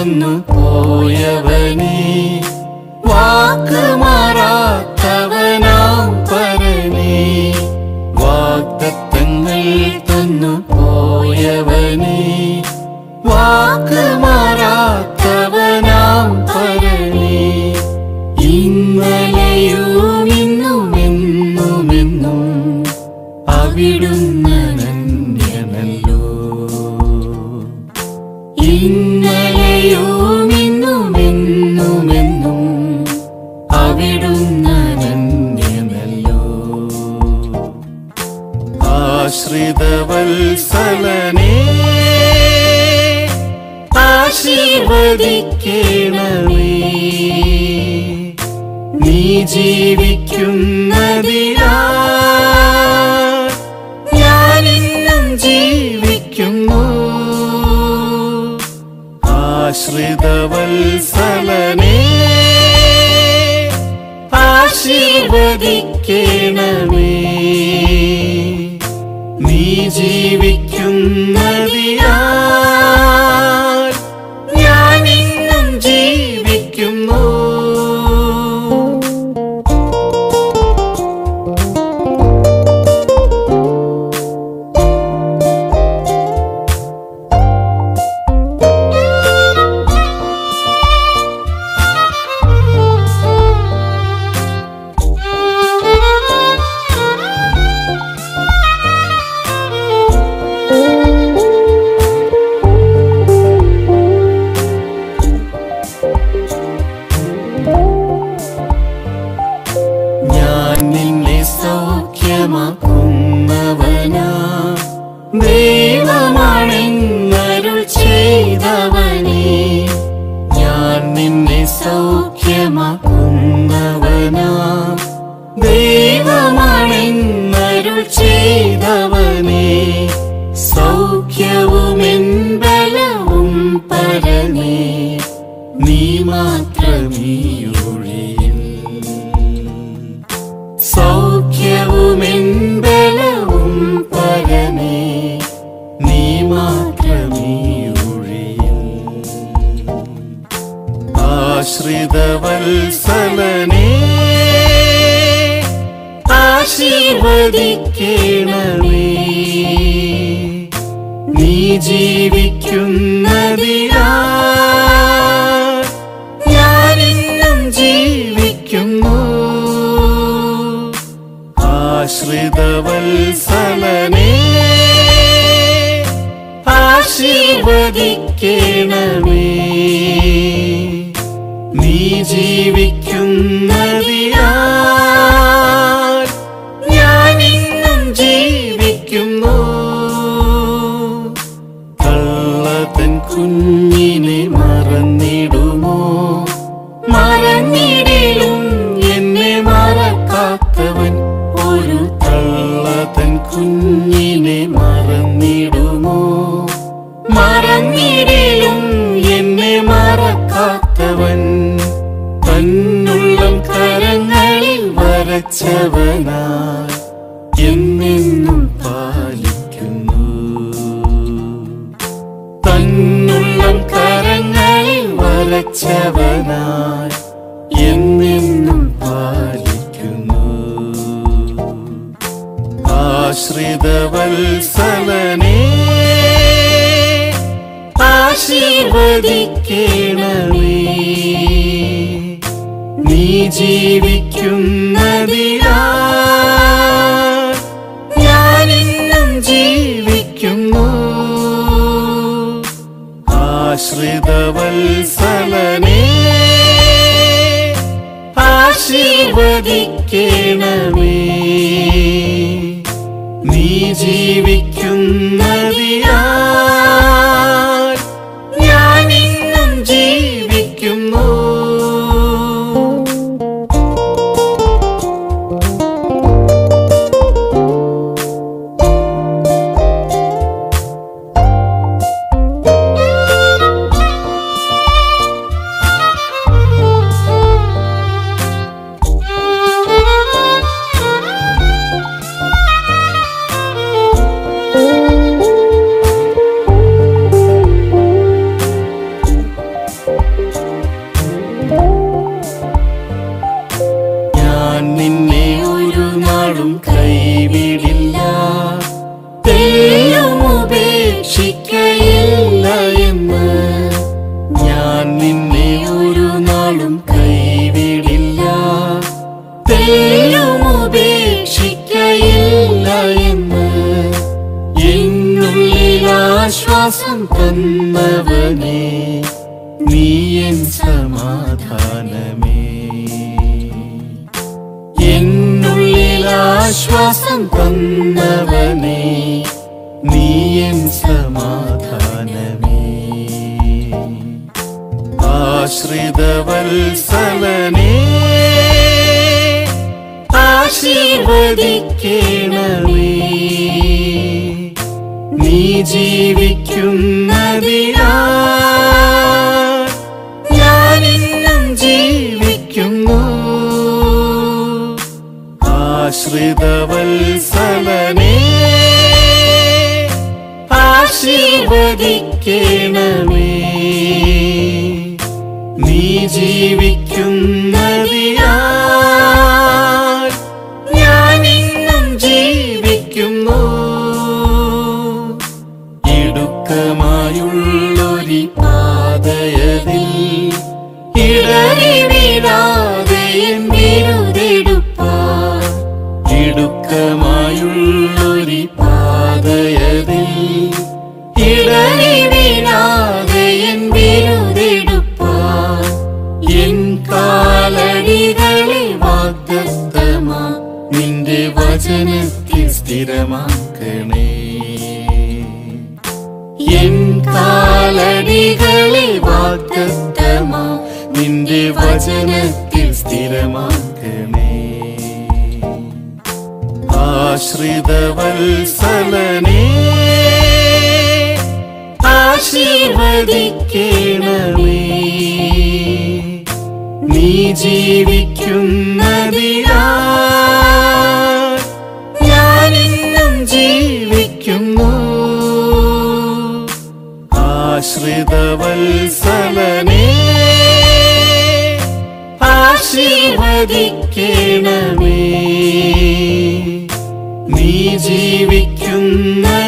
തന്നു പോയവനേ വാക്ക് മാറാത്തവനാം പരനേ വാഗ്ദത്തങ്ങൾ തന്നു പോയവനേ വാക്ക് മാറാത്തവനാം പരനേ ഇന്നലെയും ഇന്നുമെന്നുമെന്നും അവിടുന്ന് നന്യനല്ലോ ഇന്നലെയും ഇന്നുമെന്നുമെന്നും അവിടുന്ന് നന്യനല്ലോ ആശ്രിതവത്സലനേ ആശീർവദിക്കണമേ നീ ജീവിക്കുന്നതിനാ ഞാനിന്നും ജീവിക്കുന്നു ആശ്രിതവത്സലനേ ആശീർവദിക്കണമേ നീ ജീവിക്കുന്നതിനാ ഞാനിന്നും ജീവിക്കുന്നു ഞാൻ നിന്നെ സൗഖ്യമാക്കുന്നവനാ ദൈവമാണെന്നരുൾ ചെയ്തവനേ ഞാൻ നിന്നെ സൗഖ്യമാക്കുന്നവനാ ദൈവമാണെന്നരുൾ ചെയ്തവനേ സൗഖ്യവും ബലവും പരനേ നീ മാത്രമീ ഒഴിയിൽ സൗഖ്യവും ബലവും പരനേ നീ മാത്രമീ ഒഴിയിൽ ആശ്രിതവത്സലനേ ആശീർവദിക്കണമേ നീ ജീവിക്കുന്നതിനാ ഞാനിന്നും ജീവിക്കുന്നു ആശ്രിതവത്സലനേ ആശീർവദിക്കണമേ നീ ജീവിക്കുന്നതിനാ ഞാനിന്നും ജീവിക്കുന്നു കള്ളത്തൻ കുഞ്ഞിനെ മറന്നിടുമോ മറന്നിടിലും എന്നെ മറക്കാത്തവൻ ഒരു കള്ളത്തൻ കുഞ്ഞിനെ മറന്നിടുമോ മറന്നിടിലും എന്നെ മറക്കാത്തവൻ തന്നുള്ളം കരങ്ങളിൽ വരച്ചവനായി എന്നെന്നും പാലിക്കുന്നു തന്നുള്ളം കരങ്ങളിൽ വരച്ചവനായി എന്നെന്നും പാലിക്കുന്നു ആശ്രിതവത്സലനേ ആശീർവദിക്കണമേ നീ ജീവിക്കുന്നതിനാ ഞാനിന്നും ജീവിക്കുന്നു ആശ്രിതവത്സലനേ ആശീർവദിക്കണമേ നീ ജീവിക്കുന്നതിനാ ഞാനിന്നും ജീവിക്കുന്നു Thank you. ആശ്വാസം തന്നവനേ നീ എൻ സമാധാനമേ എന്നുള്ളിൽ ആശ്വാസം തന്നവനേ നീ എൻ സമാധാനമേ ആശ്രിതവത്സലനേ ആശീർവദിക്കണമേ നീ ജീവിക്കുന്നതിനാ ഞാനിന്നും ജീവിക്കുന്നു ആശ്രിതവത്സലനേ ആശീർവദിക്കണമേ നീ ജീവിക്കുന്നതിനാൽ ഞാനിന്നും ജീവിക്കുന്നു ഇടുക്കമായുള്ളൊരു പാതയതിൽ ഇടറി വീഴാതെ എൻ വിരുതെടുപ്പാൻ ഇടുക്കമായുള്ളൊരു പാതയതിൽ ഇടറി വീഴാതെ എൻ വിരുതെടുപ്പാൻ എൻ കാലടികളെ വാഗ്ദത്തമാ നിന്റെ വചനത്തിൽ സ്ഥിരമാക്കണേ എൻ കാലടികളെ വാഗ്ദത്തമാ നിന്റെ വചനത്തിൽ സ്ഥിരമാക്കണേ ആശ്രിതവത്സലനേ ആശീർവദിക്കണമേ നീ ജീവിക്കുന്നതിനാ ഞാനിന്നും ജീവിക്കുന്നു ആശ്രിതവത്സലനേ ആശീർവദിക്കണമേ നീ ജീവിക്കുന്ന